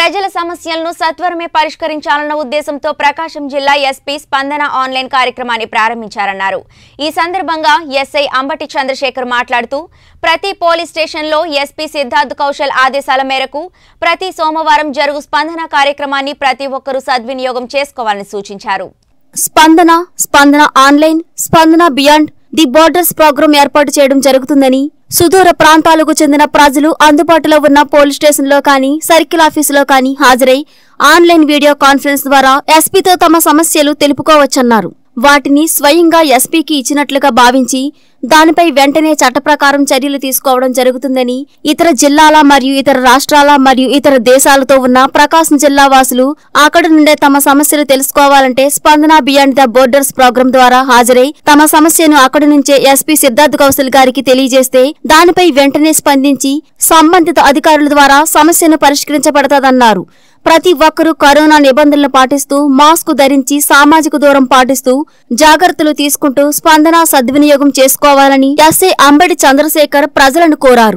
ప్రజల సమస్యలను సత్వరమే పరిష్కరించాలన్న ఉద్దేశంతో ప్రకాశం జిల్లా ఎస్పీ స్పందన ఆన్లైన్ కార్యక్రమాన్ని ప్రారంభించారన్నారు ఈ సందర్భంగా ఎస్ఐ అంబటి చంద్రశేఖర్ మాట్లాడుతూ ప్రతి పోలీస్ స్టేషన్లో ఎస్పీ సిద్ధార్థ్ కౌశల్ ఆదేశాల మేరకు ప్రతి సోమవారం జరుగు స్పందన కార్యక్రమాన్ని ప్రతి ఒక్కరూ సద్వినియోగం చేసుకోవాలని సూచించారు స్పందన స్పందన ఆన్లైన్ స్పందన బియాండ్ ది బోర్డర్స్ ప్రోగ్రాం ఏర్పాటు చేయడం జరుగుతుందని సుదూర ప్రాంతాలకు చెందిన ప్రజలు అందుబాటులో ఉన్న పోలీస్ స్టేషన్లో కానీ సర్కిల్ ఆఫీసులో కానీ హాజరై ఆన్లైన్ వీడియో కాన్ఫరెన్స్ ద్వారా ఎస్పీతో తమ సమస్యలు తెలుపుకోవచ్చన్నారు వాటిని స్వయంగా ఎస్పీకి ఇచ్చినట్లుగా భావించి దానిపై వెంటనే చట్ట ప్రకారం చర్యలు తీసుకోవడం జరుగుతుందని ఇతర జిల్లాల మరియు ఇతర రాష్ట్రాల మరియు ఇతర దేశాలతో ఉన్న ప్రకాశం జిల్లా వాసులు అక్కడ నుండే తమ సమస్యలు తెలుసుకోవాలంటే స్పందన బియాండ్ ద బోర్డర్స్ ప్రోగ్రాం ద్వారా హాజరై తమ సమస్యను అక్కడి నుంచే ఎస్పీ సిద్ధార్థ్ కౌశల్ గారికి తెలియజేస్తే దానిపై వెంటనే స్పందించి సంబంధిత అధికారుల ద్వారా సమస్యను పరిష్కరించబడతాదన్నారు ప్రతి ఒక్కరూ కరోనా నిబంధనలు పాటిస్తూ మాస్క్ ధరించి సామాజిక దూరం పాటిస్తూ జాగ్రత్తలు తీసుకుంటూ స్పందన సద్వినియోగం చేసుకోవాలని ఎస్ఐ అంబడి చంద్రశేఖర్ ప్రజలను కోరారు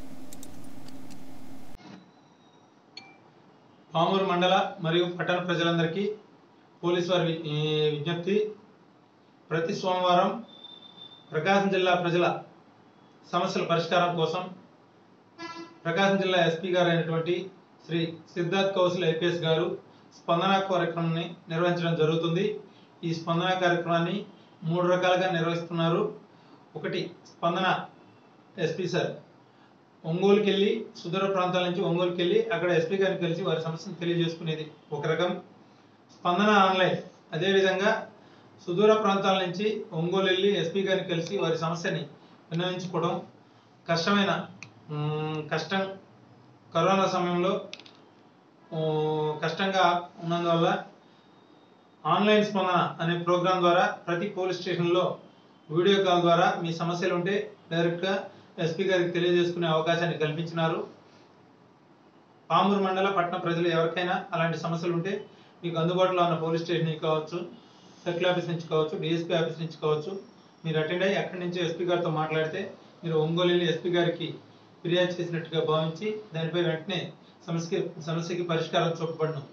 పామూరు మండల మరియు పట్టణ ప్రజలందరికీ పోలీసు వారి వి- ఈ విజ్ఞప్తి ప్రతి సోమవారం ప్రకాశం జిల్లా ప్రజల సమస్యల పరిష్కారం కోసం ప్రకాశం జిల్లా ఎస్పీ గారు అయినటువంటి శ్రీ సిద్ధార్థ్ కౌశల్ ఐపీఎస్ గారు స్పందన కార్యక్రమాన్ని నిర్వహించడం జరుగుతుంది ఈ స్పందన కార్యక్రమాన్ని మూడు రకాలుగా నిర్వహిస్తున్నారు ఒకటి స్పందన ఎస్పీ సార్ ఒంగోలుకి వెళ్ళి సుదూర ప్రాంతాల నుంచి ఒంగోలుకి వెళ్ళి అక్కడ ఎస్పీ గారిని కలిసి వారి సమస్యను తెలియజేసుకునేది ఒక రకం స్పందన ఆన్లైన్ అదేవిధంగా సుదూర ప్రాంతాల నుంచి ఒంగోలు వెళ్ళి ఎస్పీ గారిని కలిసి వారి సమస్యని విన్నవించుకోవడం కష్టమైన మ్, కష్టం కరోనా సమయంలో ఊ, కష్టంగా ఉన్నందువల్ల ఆన్లైన్ స్పందన అనే ప్రోగ్రాం ద్వారా ప్రతి పోలీస్ స్టేషన్లో వీడియో కాల్ ద్వారా మీ సమస్యలు ఉంటే డైరెక్ట్గా ఎస్పీ గారికి తెలియజేసుకునే అవకాశాన్ని కల్పించినారు పామూరు మండల పట్టణ ప్రజలు ఎవరికైనా అలాంటి సమస్యలు ఉంటే మీకు అందుబాటులో ఉన్న పోలీస్ స్టేషన్ నుంచి కావచ్చు సర్కిల్ ఆఫీస్ నుంచి కావచ్చు డిఎస్పీ ఆఫీస్ నుంచి కావచ్చు మీరు అటెండ్ అయ్యి అక్కడి నుంచి ఎస్పీ గారితో మాట్లాడితే మీరు ఒంగోలు వెళ్ళి ఎస్పీ గారికి ఫిర్యాదు చేసినట్టుగా భావించి దానిపై వెంటనే సమస్యకి సమస్యకి పరిష్కారం చూపబడను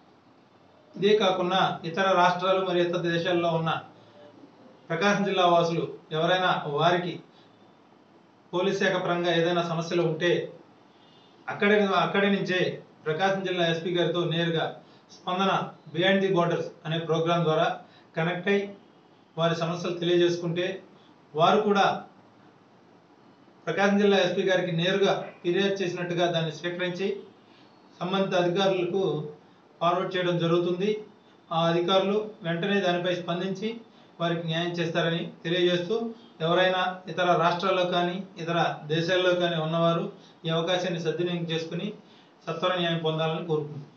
ఇదే కాకుండా ఇతర రాష్ట్రాలు మరియు ఇతర దేశాల్లో ఉన్న ప్రకాశం జిల్లా వాసులు ఎవరైనా వారికి పోలీస్ శాఖ పరంగా ఏదైనా సమస్యలు ఉంటే అక్కడి అక్కడి నుంచే ప్రకాశం జిల్లా ఎస్పీ గారితో నేరుగా స్పందన బియాండ్ ది బోర్డర్స్ అనే ప్రోగ్రాం ద్వారా కనెక్ట్ అయి వారి సమస్యలు తెలియజేసుకుంటే వారు కూడా ప్రకాశం జిల్లా ఎస్పీ గారికి నేరుగా ఫిర్యాదు చేసినట్టుగా దాన్ని స్వీకరించి సంబంధిత అధికారులకు ఫార్వర్డ్ చేయడం జరుగుతుంది ఆ అధికారులు వెంటనే దానిపై స్పందించి వారికి న్యాయం చేస్తారని తెలియజేస్తూ ఎవరైనా ఇతర రాష్ట్రాల్లో కానీ ఇతర దేశాల్లో కానీ ఉన్నవారు ఈ అవకాశాన్ని సద్వినియోగం చేసుకుని సత్వర న్యాయం పొందాలని కోరుకుంటున్నాను